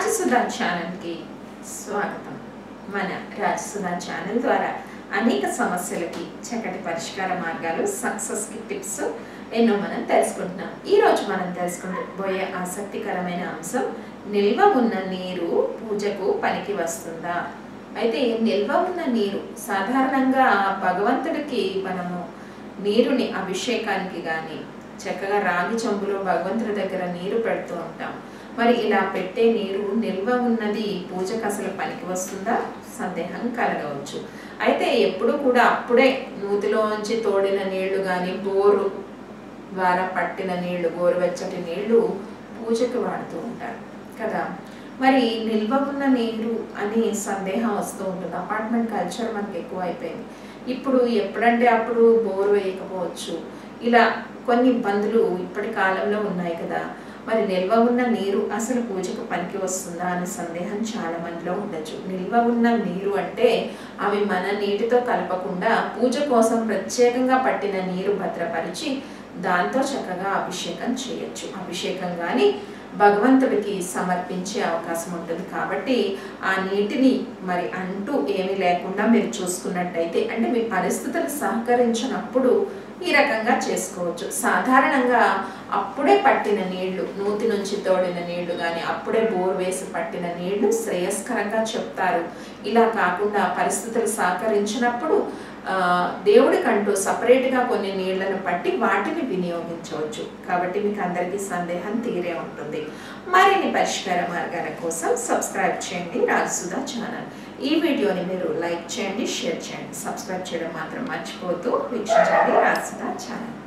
రాజసుధా ఛానల్కి స్వాగతం మన రాజసుధా ఛానల్ ద్వారా అనేక సమస్యలకి చక్కటి పరిష్కార మార్గాలు సక్సెస్కి టిప్స్ ఎన్నో మనం తెలుసుకుంటున్నాం ఈరోజు మనం తెలుసుకోబోయే ఆసక్తికరమైన అంశం నిల్వ ఉన్న నీరు పూజకు పనికి వస్తుందా అయితే నిల్వ ఉన్న నీరు సాధారణంగా భగవంతుడికి మనము నీరుని అభిషేకానికి కానీ చక్కగా రాగి చెంబులో భగవంతుడి దగ్గర నీరు పెడుతూ ఉంటాం మరి ఇలా పెట్టే నీరు నిల్వ ఉన్నది పూజకు అసలు పనికి వస్తుందా సందేహం కలగవచ్చు అయితే ఎప్పుడు కూడా అప్పుడే నూతిలోంచి తోడిన నీళ్లు కానీ బోరు ద్వారా పట్టిన నీళ్లు గోరువెచ్చటి నీళ్లు పూజకు వాడుతూ ఉంటారు కదా మరి నిల్వ ఉన్న నీరు అని సందేహం వస్తూ ఉంటుంది అపార్ట్మెంట్ కల్చర్ మనకి ఎక్కువ అయిపోయింది ఇప్పుడు ఎప్పుడంటే అప్పుడు బోరు వేయకపోవచ్చు ఇలా కొన్ని ఇబ్బందులు ఇప్పటి కాలంలో ఉన్నాయి కదా మరి నిల్వ ఉన్న నీరు అసలు పూజకు పనికి వస్తుందా అనే సందేహం చాలా మందిలో ఉండొచ్చు నిల్వ ఉన్న నీరు అంటే అవి మన నీటితో కలపకుండా పూజ కోసం ప్రత్యేకంగా పట్టిన నీరు భద్రపరిచి దాంతో చక్కగా అభిషేకం చేయొచ్చు అభిషేకం కానీ భగవంతుడికి సమర్పించే అవకాశం ఉంటుంది కాబట్టి ఆ నీటిని మరి అంటూ ఏమీ లేకుండా మీరు చూసుకున్నట్టయితే అంటే మీ పరిస్థితులు సహకరించినప్పుడు ఈ రకంగా చేసుకోవచ్చు సాధారణంగా అప్పుడే పట్టిన నీళ్లు నూతి నుంచి తోడిన నీళ్లు కానీ అప్పుడే బోర్ వేసి పట్టిన నీళ్లు శ్రేయస్కరంగా చెప్తారు ఇలా కాకుండా పరిస్థితులు సహకరించినప్పుడు దేవుడికంటూ సపరేట్గా కొన్ని నీళ్లను పట్టి వాటిని వినియోగించవచ్చు కాబట్టి మీకు అందరికీ సందేహం తీరే ఉంటుంది మరిన్ని పరిష్కార మార్గాల కోసం సబ్స్క్రైబ్ చేయండి రాజసుధా ఛానల్ ఈ వీడియోని మీరు లైక్ చేయండి షేర్ చేయండి సబ్స్క్రైబ్ చేయడం మాత్రం మర్చిపోతూ వీక్షించండి రాజసుధా ఛానల్